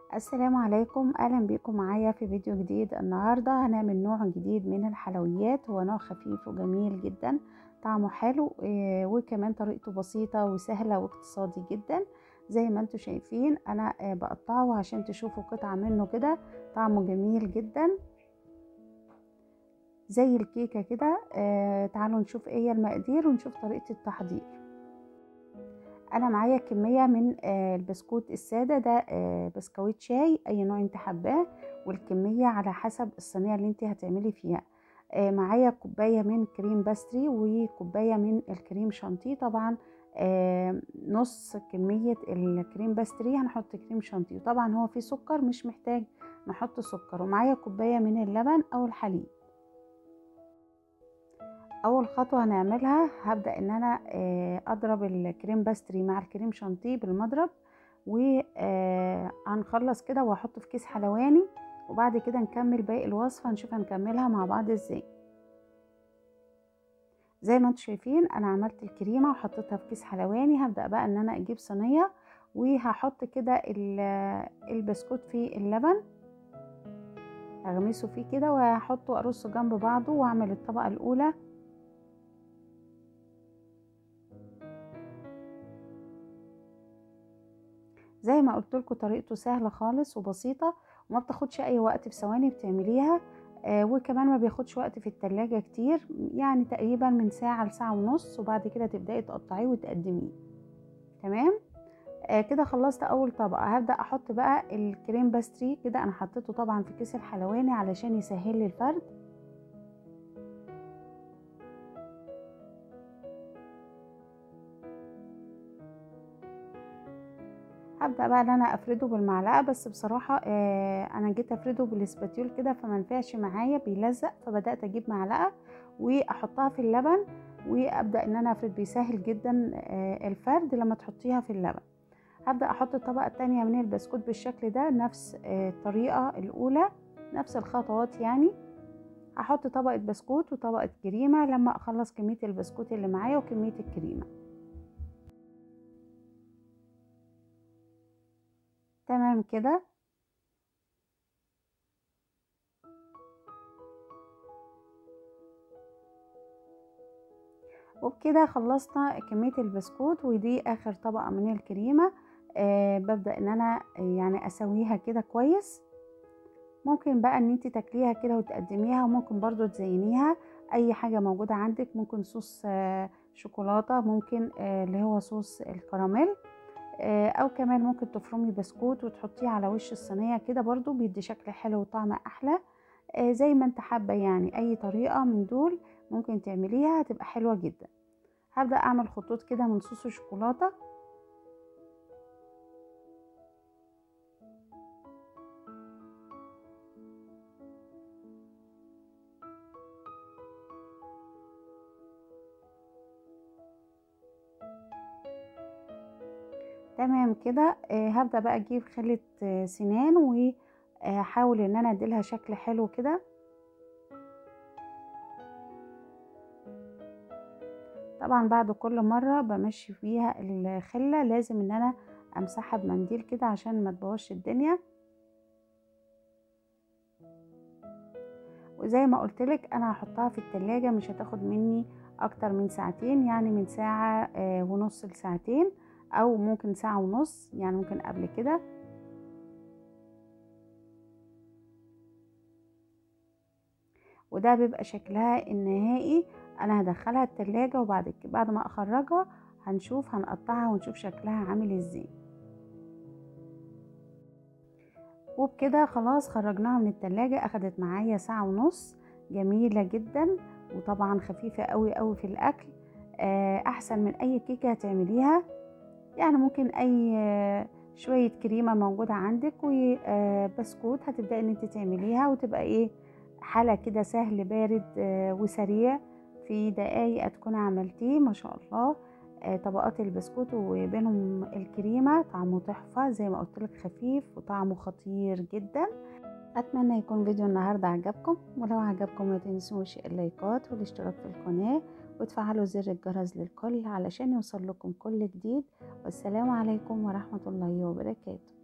السلام عليكم اهلا بيكم معايا في فيديو جديد النهارده هنعمل نوع جديد من الحلويات هو نوع خفيف وجميل جدا طعمه حلو آه، وكمان طريقته بسيطه وسهله واقتصادي جدا زي ما انتم شايفين انا آه، بقطعه عشان تشوفوا قطعه منه كده طعمه جميل جدا زي الكيكه كده آه، تعالوا نشوف ايه هي المقادير ونشوف طريقه التحضير انا معايا كميه من البسكوت الساده ده بسكويت شاي اي نوع انت حباه والكميه على حسب الصينيه اللي انت هتعملي فيها معايا كوبايه من كريم باستري وكوبايه من الكريم شانتيه طبعا نص كميه الكريم باستري هنحط كريم شانتيه طبعا هو فيه سكر مش محتاج نحط سكر ومعايا كوبايه من اللبن او الحليب اول خطوه هنعملها هبدا ان انا اضرب الكريم باستري مع الكريم شانتيه بالمضرب وهنخلص كده واحطه في كيس حلواني وبعد كده نكمل باقي الوصفه نشوف هنكملها مع بعض ازاي زي ما انتم شايفين انا عملت الكريمه وحطيتها في كيس حلواني هبدا بقى ان انا اجيب صينيه وهحط كده البسكوت في اللبن اغمسه فيه كده وهحطه وارصه جنب بعضه واعمل الطبقه الاولى زي ما قلت لكم طريقته سهله خالص وبسيطه وما بتاخدش اي وقت في ثواني بتعمليها آه وكمان ما بياخدش وقت في التلاجة كتير يعني تقريبا من ساعة لساعة ونص وبعد كده تبدأي تقطعيه وتقدميه تمام آه كده خلصت اول طبقة هبدأ احط بقى الكريم باستري كده انا حطيته طبعا في كيس الحلواني علشان يسهل لي الفرد هبدا بقى ان انا افرده بالمعلقه بس بصراحه آه انا جيت افرده بالاسباتيول كده فما نفعش معايا بيلزق فبدات اجيب معلقه واحطها في اللبن وابدا ان انا افرد بيسهل جدا آه الفرد لما تحطيها في اللبن هبدا احط الطبقه التانية من البسكوت بالشكل ده نفس آه الطريقه الاولى نفس الخطوات يعني هحط طبقه بسكوت وطبقه كريمه لما اخلص كميه البسكوت اللي معايا وكميه الكريمه تمام كده وبكده خلصنا كمية البسكوت ودي اخر طبقة من الكريمة آه ببدأ ان انا يعني اسويها كده كويس ممكن بقى ان انت تاكليها كده وتقدميها وممكن برضو تزينيها اي حاجة موجودة عندك ممكن صوص آه شوكولاتة ممكن آه اللي هو صوص الكراميل او كمان ممكن تفرمي بسكوت وتحطيه على وش الصينيه كده برضو بيدي شكل حلو وطعم احلى زي ما انت حابه يعني اي طريقه من دول ممكن تعمليها هتبقى حلوه جدا هبدا اعمل خطوط كده من صوص الشوكولاته تمام كده آه هبدا بقى اجيب خلة آه سنان وهحاول ان انا اديلها شكل حلو كده طبعا بعد كل مرة بمشي فيها الخلة لازم ان انا امسحها بمنديل كده عشان ما تبوظش الدنيا وزي ما قلتلك انا هحطها في التلاجة مش هتاخد مني اكتر من ساعتين يعني من ساعة آه ونص لساعتين او ممكن ساعة ونص يعني ممكن قبل كده وده بيبقى شكلها النهائي انا هدخلها التلاجة وبعد كده بعد ما اخرجها هنشوف هنقطعها ونشوف شكلها عامل ازاي وبكده خلاص خرجناها من التلاجة اخدت معايا ساعة ونص جميلة جدا وطبعا خفيفة قوي قوي في الاكل احسن من اي كيكة هتعمليها يعني ممكن اي شوية كريمة موجودة عندك وبسكوت هتبدأي ان انت تعمليها وتبقى ايه حالة كده سهل بارد وسريع في دقايق تكون عملتيه ما شاء الله طبقات البسكوت وبينهم الكريمة طعمه تحفة زي ما قلت لك خفيف وطعمه خطير جدا اتمنى يكون فيديو النهاردة عجبكم ولو عجبكم ما تنسوش اللايكات والاشتراك في القناة وتفعلوا زر الجرس للكل علشان يوصل لكم كل جديد والسلام عليكم ورحمة الله وبركاته